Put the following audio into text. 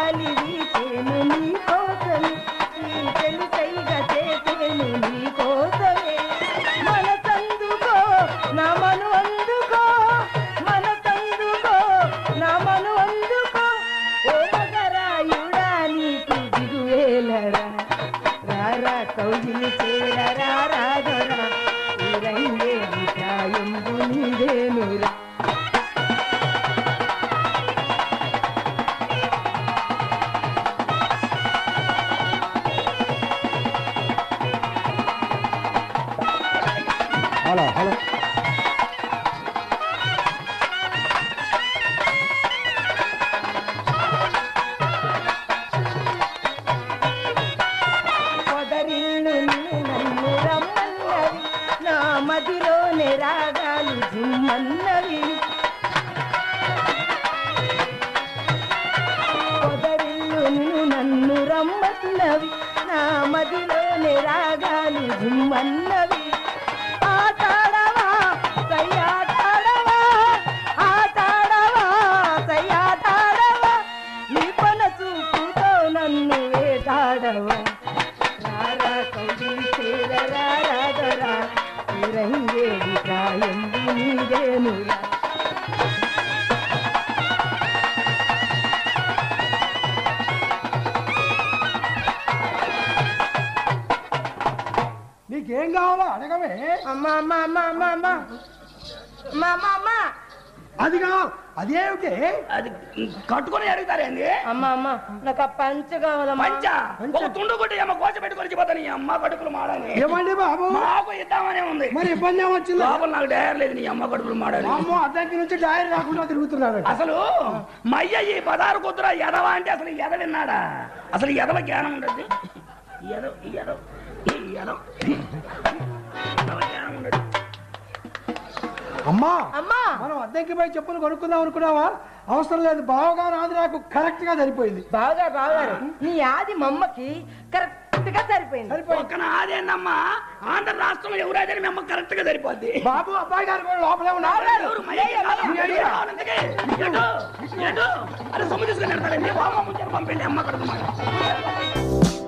గాలి వీచేను నీ కోసమే ఈ తెలిసైగా చేసేను నీ కోసమే మనసందుకో నా మను అందుకో మనసందుకో నా మను అందుకో ఓ మగరాయుడా నీకు దిగువేలరా రారా కౌగిలి చేరరా రాగరా ఈ రంగే విషాయంబు నీదేనురా హలో హలో పొదరిల్లు నన్ను రమ్మన్నవి నా మదిలోనే రాగాలు జిమ్మన్నవి పొదరిల్లు నన్ను రమ్మన్నవి నా మదిలోనే రాగాలు జిమ్మన్నవి ఆటాడవా సయ్యాటాడవా ఆటాడవా సయ్యాటాడవా నీ పన చూపుతో నన్ను వేటాడవా రారా కౌగిలి చేరరా రాగరా ఇరంగేడి ప్రాయంబు నీదేనురా నీకేం కావాలో అడగవే అమ్మా అమ్మా అమ్మా అమ్మా అమ్మా అమ్మా అమ్మా అమ్మా అదిగా అదేమిటి అది కట్టుకొని అడుగుతారేంది అమ్మా అమ్మా నాకు ఆ పంచ కావాలమ్మా మంచ ఒక తుండు కొట్టి అమ్మ కోస పెట్టుకొని పోతాను ఈ అమ్మ కడుపులు మాడని ఏమండి బాబు మాకు ఇద్దామనే ఉంది మరి ఇబ్బంది ఏమొచ్చింది లోపల నాకు డయర్ లేదు నీ అమ్మ కడుపులు మాడని అమ్మో అద్దంకి నుంచి డైరీ రాకుండా తిరుగుతున్నాడు అసలు మయ్య ఈ పదారు కుదుర ఎదవ అంటే అసలు ఎద విన్నాడా అసలు ఎదవ జ్ఞానం ఉండదు ఎదవ ఎదవ ఈ ఎదవ ఎదవ జ్ఞానం ఉండదు అమ్మా అమ్మా మనం అద్దెకి పోయి చెప్పులు కొనుక్కుందాం అనుకున్నావా అవసరం లేదు బావగారు ఆది నాకు కరెక్ట్ గా సరిపోయింది బాగా బాగారు నీ ఆది మా అమ్మకి కరెక్ట్ గా సరిపోయింది సరిపోయింది ఒక్కన ఆదేనమ్మా ఆంధ్ర రాష్ట్రంలో ఎవరైతే మీ అమ్మ కరెక్ట్ గా సరిపోద్ది బాబు అబ్బాయి గారు కూడా లోపలే ఉన్నారు ఎవరు మయ్యకి రావాలి? మయ్యకి రావాలి ఇంతకీ? ఎటు? ఎటు? అరే సొమ్ము తీసుకుని వెళ్తారండి బామ్మ ముంచారు పంపిండి అమ్మ కడుపు మాట